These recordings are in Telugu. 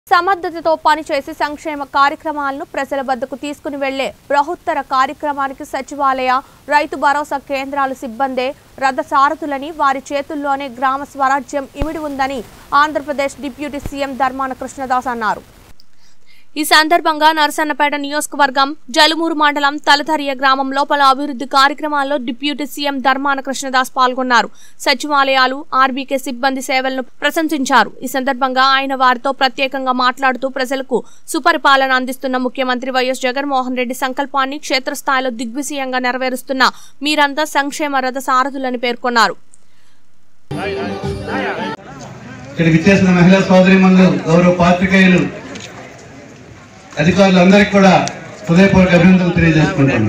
సమర్థతతో పనిచేసి సంక్షేమ కార్యక్రమాలను ప్రజల వద్దకు తీసుకుని వెళ్లే బృహత్తర కార్యక్రమానికి సచివాలయ రైతు భరోసా కేంద్రాల సిబ్బందే రథసారథులని వారి చేతుల్లోనే గ్రామ స్వరాజ్యం ఇమిడి ఉందని ఆంధ్రప్రదేశ్ డిప్యూటీ సీఎం ధర్మాన కృష్ణదాస్ అన్నారు ఈ సందర్భంగా నరసన్నపేట నియోజకవర్గం జలుమూరు మండలం తలతరియ గ్రామంలో పలు అభివృద్ధి కార్యక్రమాల్లో డిప్యూటీ సీఎం ధర్మాన కృష్ణదాస్ పాల్గొన్నారు సచివాలయాలు ఆర్బీకే సిబ్బంది సేవలను ప్రశంసించారు ఈ సందర్భంగా ఆయన వారితో ప్రత్యేకంగా మాట్లాడుతూ ప్రజలకు సుపరిపాలన అందిస్తున్న ముఖ్యమంత్రి వైఎస్ జగన్మోహన్ రెడ్డి సంకల్పాన్ని క్షేత్రస్థాయిలో దిగ్విజయంగా నెరవేరుస్తున్న మీరంతా సంక్షేమ రథ సారథులని పేర్కొన్నారు ఇక్కడికి ఇచ్చేసిన మహిళా సోదరి మందు గౌరవ పాత్రికేయులు అధికారులందరికీ కూడా హృదయపూర్వక అభినందనలు తెలియజేసుకుంటాను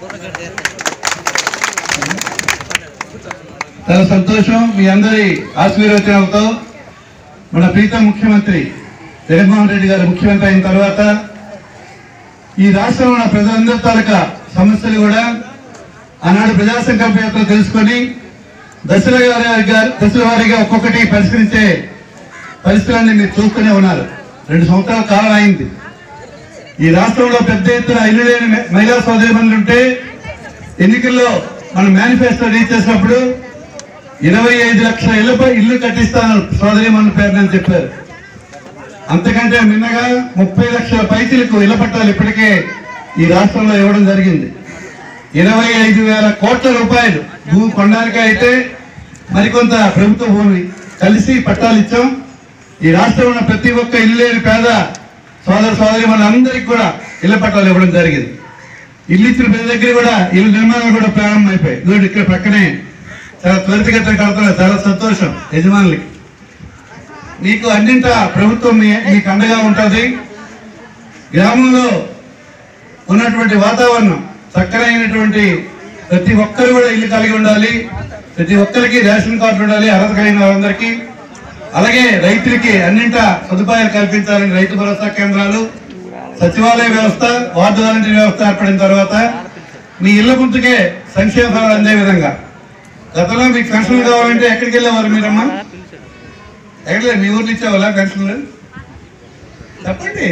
చాలా సంతోషం మీ అందరి ఆశీర్వచనాలతో మన ప్రీతం ముఖ్యమంత్రి జగన్మోహన్ రెడ్డి గారు ముఖ్యమంత్రి అయిన తర్వాత ఈ రాష్ట్రంలో ఉన్న ప్రజలందరి తాలూకా సమస్యలు కూడా ఆనాడు ప్రజా సంకల్ప యాత్ర తెలుసుకొని దశల వారి గారు దశల వారీగా ఒక్కొక్కటి పరిష్కరించే పరిస్థితులన్నీ మీరు చూస్తూనే ఉన్నారు రెండు సంవత్సరాల కాలం అయింది ఈ రాష్ట్రంలో పెద్ద ఎత్తున ఇల్లు లేని మ- మహిళా సోదరి ఉంటే ఎన్నికల్లో మన మేనిఫెస్టో రీచ్ చేసినప్పుడు ఇరవై ఐదు లక్షల ఇళ్లపై ఇల్లు కట్టిస్తాను సోదరి మన పేరుని చెప్పారు అంతకంటే మిన్నగా ముప్పై లక్షల పైసలకు ఇళ్ల పట్టాలు ఇప్పటికే ఈ రాష్ట్రంలో ఇవ్వడం జరిగింది ఇరవై ఐదు వేల కోట్ల రూపాయలు భూమి కొనడానికి అయితే మరికొంత ప్రభుత్వ భూమి కలిసి పట్టాలు ఇచ్చాం ఈ రాష్ట్రంలో ఉన్న ప్రతి ఒక్క ఇల్లు లేని పేద సోదర సోదరి అందరికీ కూడా ఇళ్ల పట్టాలు ఇవ్వడం జరిగింది ఇల్లు ఇచ్చిన ప్రతి దగ్గర కూడా ఇల్లు నిర్మాణాలు కూడా ప్రారంభమైపోయాయి ఇదిగోండి ఇక్కడ పక్కనే చాలా త్వరితగతిన కడుతున్నారు చాలా సంతోషం యజమానులకి మీకు అన్నింట ప్రభుత్వం మీ- మీకు అండగా ఉంటుంది గ్రామంలో ఉన్నటువంటి వాతావరణం చక్కనైనటువంటి ప్రతి ఒక్కరు కూడా ఇల్లు కలిగి ఉండాలి ప్రతి ఒక్కరికి రేషన్ కార్డు ఉండాలి అర్హత కలిగిన వారందరికీ అలాగే రైతులకి అన్నింట సదుపాయాలు కల్పించాలని రైతు భరోసా కేంద్రాలు సచివాలయ వ్యవస్థ వార్డు వాలంటీర్ వ్యవస్థ ఏర్పడిన తర్వాత మీ ఇళ్ల గుర్తుకే సంక్షేమ ఫలాలు అందే విధంగా గతంలో మీకు పెన్షన్లు కావాలంటే ఎక్కడికి వెళ్ళేవారు మీరమ్మా ఎక్కడ మీ ఊర్లో ఇచ్చేవాళ్ళ పెన్షన్లు చెప్పండి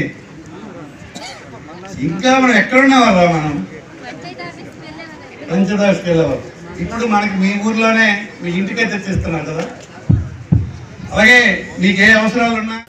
ఇంకా మనం ఎక్కడున్నావారా మనం పంచదాస్కి వెళ్ళేవారు ఇప్పుడు మనకి మీ ఊర్లోనే మీ ఇంటికే తెచ్చిస్తున్నాం కదా అలాగే మీకు ఏ అవసరాలు ఉన్నా